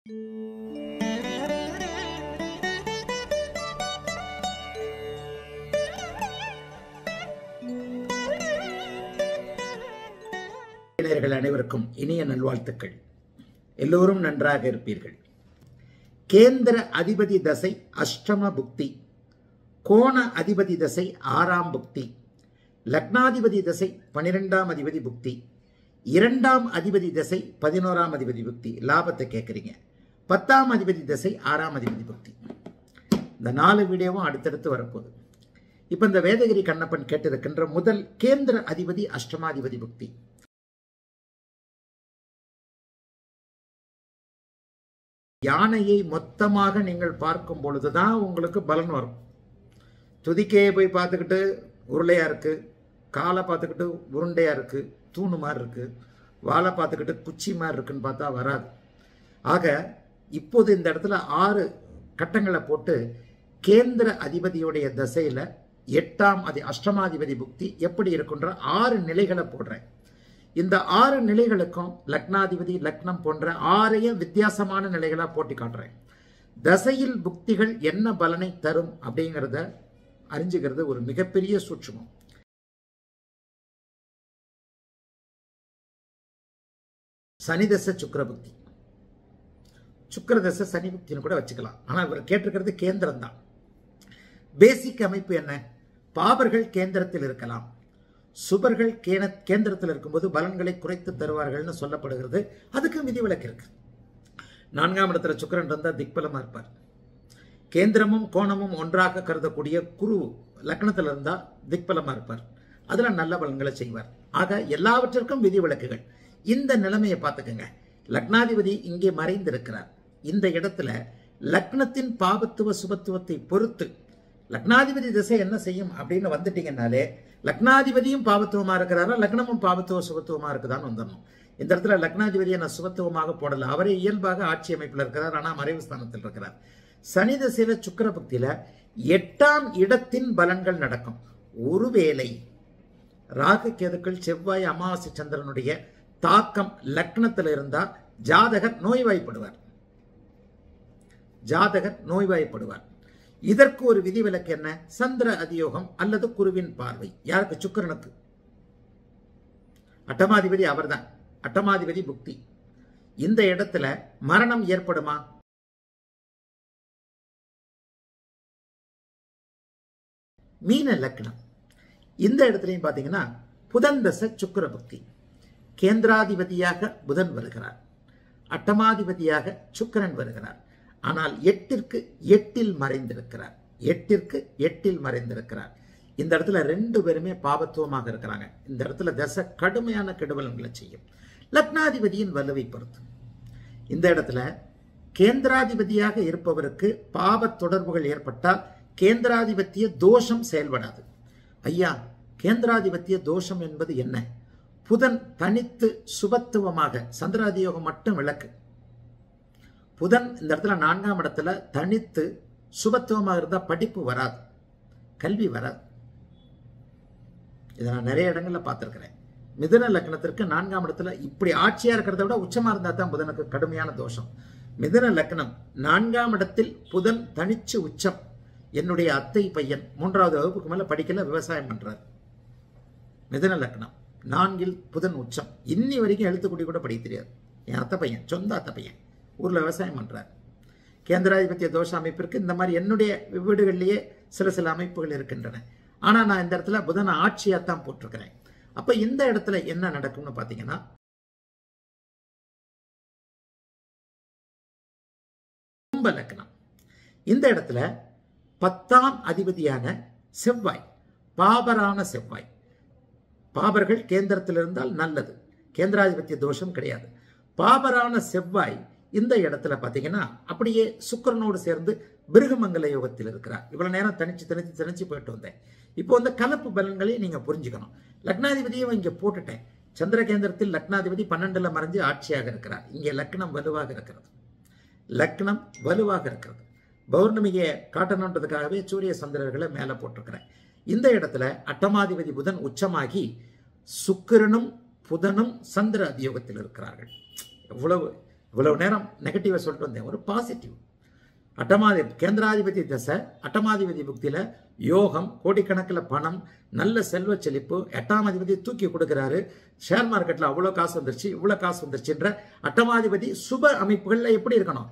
நேயர்கள் அனைவருக்கும் இனிய நல்வாழ்த்துக்கள் எல்லோரும் நன்றாக இருப்பீர்கள் கேந்திர அதிபதி தசை அஷ்டம புக்தி கோண அதிபதி தசை ஆறாம் புக்தி லக்னாதிபதி தசை பனிரெண்டாம் அதிபதி புக்தி இரண்டாம் அதிபதி தசை பதினோராம் அதிபதி புக்தி லாபத்தை கேட்குறீங்க பத்தாம் அதிபதி தசை ஆறாம் அதிபதி புக்தி இந்த நாலு வீடியோவும் அடுத்தடுத்து வரப்போகுது இப்போ இந்த வேதகிரி கண்ணப்பன் கேட்டிருக்கின்ற முதல் கேந்திர அதிபதி அஷ்டமாதிபதி புக்தி யானையை மொத்தமாக நீங்கள் பார்க்கும் பொழுதுதான் உங்களுக்கு பலன் வரும் துதிக்கையை போய் பார்த்துக்கிட்டு உருளையா இருக்கு காலை பார்த்துக்கிட்டு உருண்டையா இருக்கு தூணு மாதிரி இருக்கு வாழை பார்த்துக்கிட்டு குச்சி மாதிரி இருக்குன்னு பார்த்தா வராது ஆக இப்போது இந்த இடத்துல ஆறு கட்டங்களை போட்டு கேந்திர அதிபதியுடைய தசையில எட்டாம் அதி அஷ்டமாதிபதி புக்தி எப்படி இருக்குன்ற ஆறு நிலைகளை போடுறேன் இந்த ஆறு நிலைகளுக்கும் லக்னாதிபதி லக்னம் போன்ற ஆறையும் வித்தியாசமான நிலைகளா போட்டி காட்டுறேன் தசையில் புக்திகள் என்ன பலனை தரும் அப்படிங்கிறத அறிஞ்சுக்கிறது ஒரு மிகப்பெரிய சூட்சுமம் சனிதச சுக்கர புக்தி சுக்கரதச சனி புக்தின்னு கூட வச்சுக்கலாம் ஆனா இவர் கேட்டிருக்கிறது கேந்திரம் தான் பேசிக் அமைப்பு என்ன பாபர்கள் கேந்திரத்தில் இருக்கலாம் சுபர்கள் கேன கேந்திரத்தில் இருக்கும்போது பலன்களை குறைத்து தருவார்கள்னு சொல்லப்படுகிறது அதுக்கு விதிவிலக்கு இருக்கு நான்காம் இடத்துல சுக்கரன் இருந்தால் திக்பலமா இருப்பார் கேந்திரமும் கோணமும் ஒன்றாக கருதக்கூடிய குரு லக்னத்தில் இருந்தால் திக்பலமா இருப்பார் அதுல நல்ல பலன்களை செய்வார் ஆக எல்லாவற்றிற்கும் விதிவிலக்குகள் இந்த நிலைமையை பார்த்துக்கோங்க லக்னாதிபதி இங்கே மறைந்திருக்கிறார் இந்த இடத்துல லக்னத்தின் பாபத்துவ சுபத்துவத்தை பொறுத்து லக்னாதிபதி திசை என்ன செய்யும் அப்படின்னு வந்துட்டீங்கன்னாலே லக்னாதிபதியும் பாவத்துவமா இருக்கிறாரா லக்னமும் பாவத்துவ சுபத்துவமா இருக்குதான்னு வந்துடணும் இந்த இடத்துல லக்னாதிபதியை நான் சுபத்துவமாக போடல அவரே இயல்பாக ஆட்சி அமைப்பில் இருக்கிறார் ஆனால் மறைவு ஸ்தானத்தில் இருக்கிறார் சனி திசையில சுக்கர பக்தியில எட்டாம் இடத்தின் பலன்கள் நடக்கும் ஒருவேளை ராகு கேதுக்கள் செவ்வாய் அமாவாசை சந்திரனுடைய தாக்கம் லக்னத்தில் இருந்தா ஜாதகர் நோய்வாய்ப்படுவார் ஜாதகர் நோய்வாய்ப்படுவார் இதற்கு ஒரு விதிவிலக்கு என்ன சந்திர அதியோகம் அல்லது குருவின் பார்வை யாருக்கு சுக்கரனுக்கு அட்டமாதிபதி அவர்தான் அட்டமாதிபதி புக்தி இந்த இடத்துல மரணம் ஏற்படுமா மீன லக்னம் இந்த இடத்துலையும் பார்த்தீங்கன்னா புதன் தச சுக்கர புக்தி கேந்திராதிபதியாக புதன் வருகிறார் அட்டமாதிபதியாக சுக்கரன் வருகிறார் ஆனால் எட்டிற்கு எட்டில் மறைந்திருக்கிறார் எட்டிற்கு எட்டில் மறைந்திருக்கிறார் இந்த இடத்துல ரெண்டு பேருமே பாபத்துவமாக இருக்கிறாங்க இந்த இடத்துல தசை கடுமையான கெடுபலன்களை செய்யும் லக்னாதிபதியின் வலுவை பொறுத்து இந்த இடத்துல கேந்திராதிபதியாக இருப்பவருக்கு பாப தொடர்புகள் ஏற்பட்டால் கேந்திராதிபத்திய தோஷம் செயல்படாது ஐயா கேந்திராதிபத்திய தோஷம் என்பது என்ன புதன் தனித்து சுபத்துவமாக சந்திராதியோகம் மட்டும் விளக்கு புதன் இந்த இடத்துல நான்காம் இடத்துல தனித்து சுபத்துவமாக இருந்தால் படிப்பு வராது கல்வி வராது இதை நான் நிறைய இடங்கள்ல பார்த்துருக்கிறேன் மிதுன லக்னத்திற்கு நான்காம் இடத்துல இப்படி ஆட்சியா இருக்கிறத விட உச்சமா இருந்தா தான் புதனுக்கு கடுமையான தோஷம் மிதுன லக்னம் நான்காம் இடத்தில் புதன் தனிச்சு உச்சம் என்னுடைய அத்தை பையன் மூன்றாவது வகுப்புக்கு மேல படிக்கல விவசாயம் பண்றாரு மிதுன லக்னம் நான்கில் புதன் உச்சம் இன்னி வரைக்கும் எழுத்துக்குடி கூட படிக்க தெரியாது என் அத்தை பையன் சொந்த அத்தை பையன் ஊர்ல விவசாயம் பண்றாரு கேந்திராதிபத்திய தோஷ அமைப்பிற்கு இந்த மாதிரி என்னுடைய வீடுகளிலேயே சில சில அமைப்புகள் இருக்கின்றன ஆனா நான் இந்த இடத்துல புதன ஆட்சியா தான் போட்டிருக்கிறேன் அப்ப இந்த இடத்துல என்ன நடக்கும்னு பாத்தீங்கன்னா கும்ப லக்னம் இந்த இடத்துல பத்தாம் அதிபதியான செவ்வாய் பாபரான செவ்வாய் பாபர்கள் கேந்திரத்தில் இருந்தால் நல்லது கேந்திராதிபத்திய தோஷம் கிடையாது பாபரான செவ்வாய் இந்த இடத்துல பார்த்தீங்கன்னா அப்படியே சுக்கரனோடு சேர்ந்து பிருகமங்கல யோகத்தில் இருக்கிறார் இவ்வளவு நேரம் தனிச்சு தனிச்சு தனிச்சு போயிட்டு வந்தேன் இப்போ இந்த கலப்பு பலன்களையும் நீங்க புரிஞ்சுக்கணும் லக்னாதிபதியும் இங்க போட்டுட்டேன் சந்திர கேந்திரத்தில் லக்னாதிபதி பன்னெண்டுல மறைஞ்சு ஆட்சியாக இருக்கிறார் இங்கே லக்னம் வலுவாக இருக்கிறது லக்னம் வலுவாக இருக்கிறது பௌர்ணமியை காட்டணுன்றதுக்காகவே சூரிய சந்திரர்களை மேலே போட்டிருக்கிறேன் இந்த இடத்துல அட்டமாதிபதி புதன் உச்சமாகி சுக்கிரனும் புதனும் சந்திர அதியோகத்தில் இருக்கிறார்கள் எவ்வளவு இவ்வளவு நேரம் நெகட்டிவா சொல்லிட்டு வந்தேன் ஒரு பாசிட்டிவ் அட்டமாதி கேந்திராதிபதி தசை அட்டமாதிபதி புக்தியில யோகம் கோடிக்கணக்கில் பணம் நல்ல செல்வ செழிப்பு எட்டாம் அதிபதி தூக்கி கொடுக்கிறாரு ஷேர் மார்க்கெட்ல அவ்வளோ காசு வந்துருச்சு இவ்வளோ காசு வந்துருச்சுன்ற அட்டமாதிபதி சுப அமைப்புகள்ல எப்படி இருக்கணும்